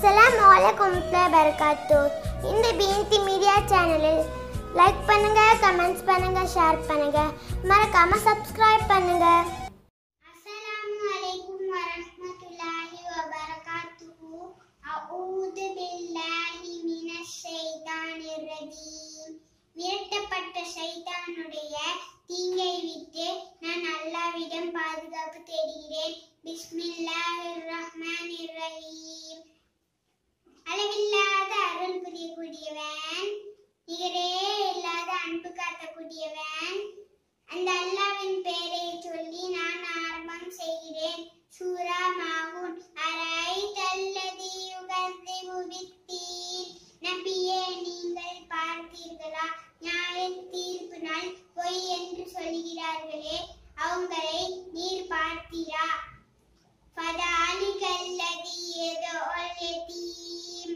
அஸ்ஸலாமு அலைக்கும் வரஹ்மத்துல்லாஹி பரகாத்து இந்த பிஎன்டி மீடியா சேனலில் லைக் பண்ணுங்க கமெண்ட்ஸ் பண்ணுங்க ஷேர் பண்ணுங்க மறக்காம சப்ஸ்கிரைப் பண்ணுங்க அஸ்ஸலாமு அலைக்கும் வரஹ்மத்துல்லாஹி வபரகாத்துஹு அஊது பில்லாஹி மினஷ் ஷைத்தானிர் ரஜீம் விரட்டப்பட்ட ஷைத்தானுடைய தீங்கை விட்டு நான் அல்லாவிடம் பாதுகாப்பு தேடுகிறேன் பிஸ்மில்லாஹிர் ரஹ்மானிர் ரஹீம் அளவில்லாத அருள் புரியக்கூடியவன் நிகரே இல்லாத அன்பு காட்டக்கூடியவன் அந்த அல்லாவின் பெயரை சொல்லி நான் ஆரம்பம் செய்கிறேன் சூரா மாவுன் அரை தல்லதி யுகத்திபு பித்தீன் நபியே நீங்கள் பார்த்தீர்களா நியாய தீர்ப்பு நாள் பொய் என்று சொல்கிறார்களே அவங்களை நீர் பார்த்தீரா فذلك الذي يدعو اليتيم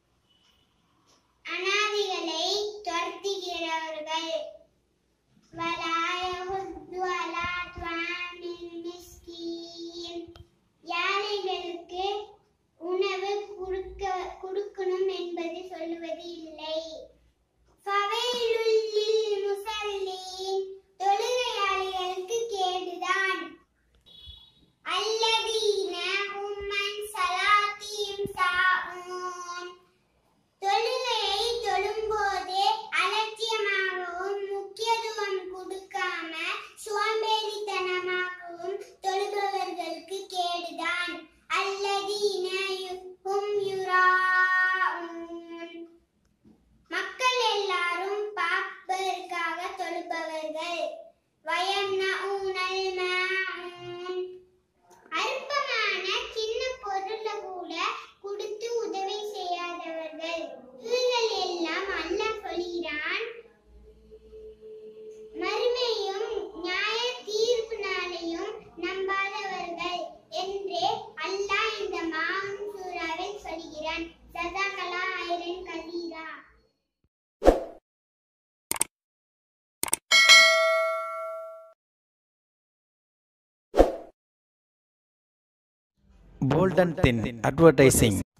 அனாதைகளை துரத்துகிறவர்கள் ولا يحض على طعام المسكين ஏழைகளுக்கு உணவு கொடுக்க கொடுக்கணும் என்பது சொல்லுவது இல்லை فويل للمصلين தொழுகையாளிகளுக்கு கேடுதான் الذين هم عن صلاتهم ساهون தொழுகையை தொழும்போது அலட்சியமாகவும் முக்கியத்துவம் கொடுக்காம சோம்பேறித்தனமாகவும் தொழுபவர்களுக்கு கேடுதான் அல்லதீன ஹும் யுராஊன் மக்கள் எல்லாரும் பாப்பதற்காக தொழுபவர்கள் வயம்னஊனல் மாஊன் அற்பமான சின்ன பொருள கூட கொடுத்து உதவி செய்யாதவர்கள் இவர்கள் எல்லாம் அல்லாஹ் சொல்கிறான் மறுமையும் நியாய தீர்ப்பு நாளையும் நம்பாதவர்கள் என்று அல்லாஹ் இந்த மாவும் சூறாவில் சொல்கிறான் சதாகலா ஐரன் கதீரா Bold and thin advertising.